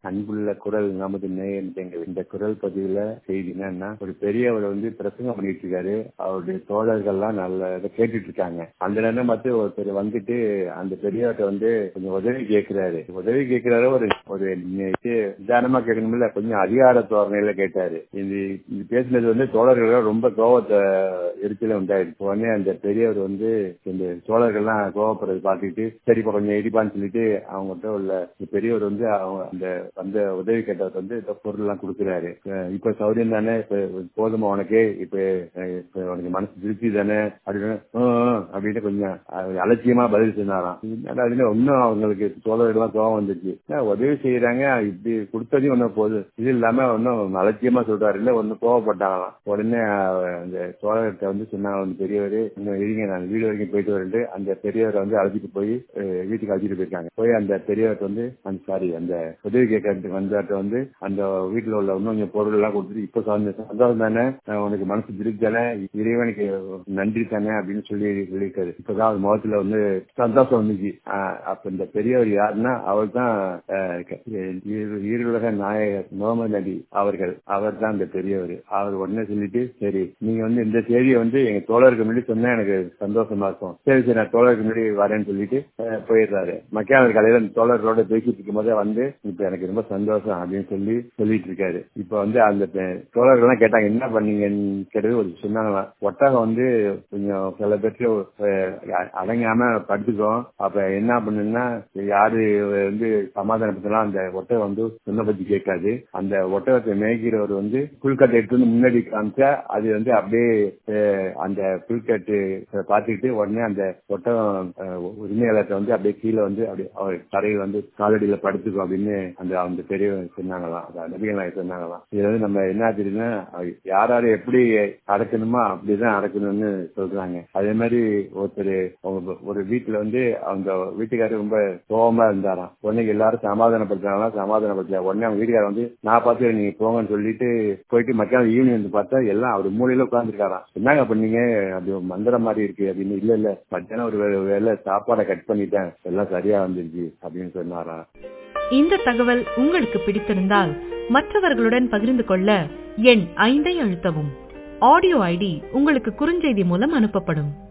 அன்புள்ள குரல் நமது நேயன் இந்த குரல் பதிவுல செய்தி என்னன்னா ஒரு பெரியவர் வந்து பிரசங்கம் பண்ணிட்டு இருக்காரு அவருடைய தோழர்கள்லாம் நல்ல இதை கேட்டுட்டு இருக்காங்க அந்த நேரம் பார்த்து ஒருத்தர் வந்துட்டு அந்த பெரியவர்கிட்ட வந்து கொஞ்சம் உதவி கேட்கிறாரு உதவி கேட்கிறாரு ஒரு ஒரு நிதானமா கேட்கணும்ல கொஞ்சம் அதிகார தோரணையில கேட்டாரு இது இது பேசினது வந்து தோழர்கள் ரொம்ப கோபத்தை எரிச்சல உண்டாயிடுச்சு உடனே அந்த பெரியவர் வந்து இந்த தோழர்கள்லாம் கோவப்படுறது பார்த்துக்கிட்டு சரிப்பா கொஞ்சம் இடிப்பான்னு சொல்லிட்டு அவங்ககிட்ட உள்ள இந்த பெரியவர் வந்து அவங்க அந்த அந்த உதவி கேட்டவர் வந்து இந்த பொருள் எல்லாம் கொடுக்குறாரு அஹ் இப்ப சௌரியம் தானே இப்ப போதுமா உனக்கு இப்ப அஹ் இப்ப உனக்கு மனசு திருப்தி தானே அப்படின்னு "ஆ, ஆ" அப்படின்னு கொஞ்சம் அஹ் அலட்சியமா பதில் சொன்னாராம் என்னடா இதுன்னு இன்னும் அவங்களுக்கு தோழர்கள்லாம் கோவம் வந்துச்சு என்ன உதவி செய்யறாங்க இப்படி கொடுத்ததையும் ஒன்னும் போதும் இது இல்லாம ஒன்னும் அலட்சியமா சொல்றாரு இல்ல ஒன்னும் கோவப்பட்டாங்களாம் உடனே அஹ், அந்த தோழர்கிட்ட வந்து சொன்னாங்க அந்த பெரியவர் இன்னும் இருங்க நான் வீடு வரைக்கும் போயிட்டு வரேன் அந்த பெரியவரை வந்து அழைச்சிட்டு போய் அஹ், வீட்டுக்கு அழைச்சிட்டு போயிருக்காங்க போய் அந்த பெரியவர்கிட்ட வந்து அந்த சாரி அந்த உதவி கேட்கறதுக்கு வந்தாட்ட வந்து அந்த வீட்டுல உள்ள இன்னும் கொஞ்சம் பொருள் எல்லாம் கொடுத்துட்டு இப்ப சொன்ன சந்தோஷம் தானே அஹ், உனக்கு மனசு திருப்தி தானே இறைவனுக்கு நன்றி தானே அப்படின்னு சொல்லி சொல்லியிருக்காரு இப்பதான் அவர் முகத்துல வந்து சந்தோஷம் வந்துச்சு அஹ், அப்ப இந்த பெரியவர் யாருன்னா அவர் தான் ஈருலக நாயகர் முகமது நபி அவர்கள் அவர் தான் இந்த பெரியவர் அவர் உடனே சொல்லிட்டு சரி நீங்க வந்து இந்த செய்தியை வந்து எங்க தோழருக்கு முன்னாடி சொன்னா எனக்கு சந்தோஷமா இருக்கும் சரி சரி நான் தோழருக்கு முன்னாடி வரேன்னு சொல்லிட்டு அஹ், போயிடுறாரு மக்கியானர் காலையில அந்த தோழர்களோட பேசிட்டு இருக்கும் போதே வந்து இப்ப எனக்கு ரொம்ப சந்தோஷம் அப்படின்னு சொல்லி சொல்லிட்டு இருக்காரு இப்ப வந்து அந்த பெ- தோழர்கள்லாம் கேட்டாங்க என்ன பண்ணீங்கன்னு கேட்டது ஒரு சொன்னாங்க ஒட்டகம் வந்து கொஞ்சம் சில பேருக்கு அஹ், அடங்காம படுத்துக்கும் அப்ப என்ன பண்ணுன்னா யாரு வந்து சமாதானப்படுத்தலாம் அந்த ஒட்டகம் வந்து சொன்ன பத்தி கேட்காது அந்த ஒட்டகத்தை மேய்க்கிறவர் வந்து புல்கட்டை எடுத்து வந்து முன்னாடி காமிச்சா அது வந்து அப்படியே அஹ், அந்த புல்கட்டு பார்த்துக்கிட்டு உடனே அந்த ஒட்டகம் அஹ், உரிமையாளர்கிட்ட வந்து அப்படியே கீழே வந்து அப்படியே அவர் தரையில் வந்து காலடியில படுத்துக்கும் அப்படின்னு அந்த அந்த பெரியவங்க சொன்னாங்களாம் அந்த நபிகள் நாயகம் சொன்னாங்களாம் இது வந்து நம்ம என்ன தெரியுதுன்னா யார் யாரை எப்படி அடக்கணுமோ அப்படிதான் அடக்கணும்னு சொல்றாங்க அதே மாதிரி ஒருத்தர் அவங்க ஒரு வீட்டுல வந்து அவங்க வீட்டுக்காரர் ரொம்ப கோபமா இருந்தாராம் உடனே எல்லாரும் சமாதானப்படுத்தினாங்களா சமாதானப்படுத்தல உடனே அவங்க வீட்டுக்காரர் வந்து நான் பார்த்து நீங்க போங்கன்னு சொல்லிட்டு போயிட்டு மத்தியானம் ஈவினிங் வந்து பார்த்தா எல்லாம் அவர் மூலையில உட்காந்துருக்காராம் என்னங்க பண்ணீங்க அப்படி ஒரு மந்திரம் மாதிரி இருக்கு அப்படின்னு இல்ல இல்ல மத்தியானம் ஒரு வே- வேலை சாப்பாடை கட் பண்ணிட்டேன் எல்லாம் சரியா வந்துருச்சு அப்படின்னு சொன்னாராம் இந்த தகவல் உங்களுக்கு பிடித்திருந்தால் மற்றவர்களுடன் பகிர்ந்து கொள்ள எண் ஐந்தை அழுத்தவும் ஆடியோ ஐடி உங்களுக்கு குறுஞ்செய்தி மூலம் அனுப்பப்படும்